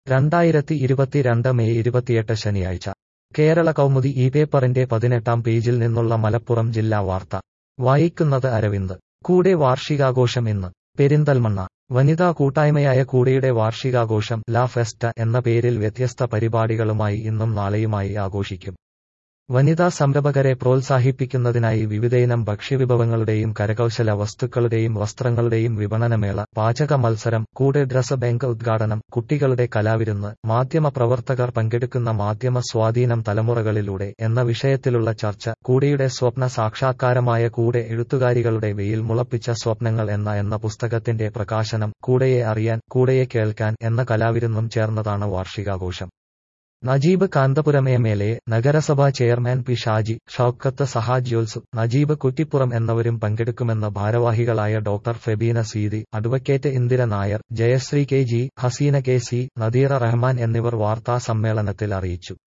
രണ്ടായിരത്തി ഇരുപത്തിരണ്ട് മെയ് ഇരുപത്തിയെട്ട് ശനിയാഴ്ച കേരള കൗമുദി ഈ പേപ്പറിന്റെ പതിനെട്ടാം പേജിൽ നിന്നുള്ള മലപ്പുറം ജില്ലാ വാർത്ത വായിക്കുന്നത് അരവിന്ദ് കൂടെ വാർഷികാഘോഷം ഇന്ന് പെരിന്തൽമണ്ണ വനിതാ കൂട്ടായ്മയായ കൂടെയുടെ വാർഷികാഘോഷം ലാ ഫെസ്റ്റ എന്ന പേരിൽ വ്യത്യസ്ത പരിപാടികളുമായി ഇന്നും നാളെയുമായി ആഘോഷിക്കും വനിതാ സംരംഭകരെ പ്രോത്സാഹിപ്പിക്കുന്നതിനായി വിവിധയിനം ഭക്ഷ്യവിഭവങ്ങളുടെയും കരകൗശല വസ്തുക്കളുടെയും വസ്ത്രങ്ങളുടെയും വിപണനമേള പാചക മത്സരം കൂടെ ഡ്രസ് ബാങ്ക് ഉദ്ഘാടനം കുട്ടികളുടെ കലാവിരുന്ന് മാധ്യമ പ്രവർത്തകർ പങ്കെടുക്കുന്ന മാധ്യമ സ്വാധീനം തലമുറകളിലൂടെ എന്ന വിഷയത്തിലുള്ള ചർച്ച കൂടെയുടെ സ്വപ്ന സാക്ഷാത്കാരമായ കൂടെ എഴുത്തുകാരികളുടെ വെയിൽ മുളപ്പിച്ച സ്വപ്നങ്ങൾ എന്ന എന്ന പുസ്തകത്തിന്റെ പ്രകാശനം കൂടെയെ അറിയാൻ കൂടെയെ കേൾക്കാൻ എന്ന കലാവിരുന്നും ചേർന്നതാണ് വാർഷികാഘോഷം Najeeb Kanthapuram M L A നഗരസഭാ ചെയർമാൻ പി ഷാജി ഷൌക്കത്ത് സഹാജ് യോൽസു നജീബ് കുറ്റിപ്പുറം എന്നിവരും പങ്കെടുക്കുമെന്ന് ഭാരവാഹികളായ doctor Febeena Seethi advocate Indira Nair Jayasree K G Haseena K C Nadeera Rahman എന്നിവർ വാർത്താ സമ്മേളനത്തിൽ അറിയിച്ചു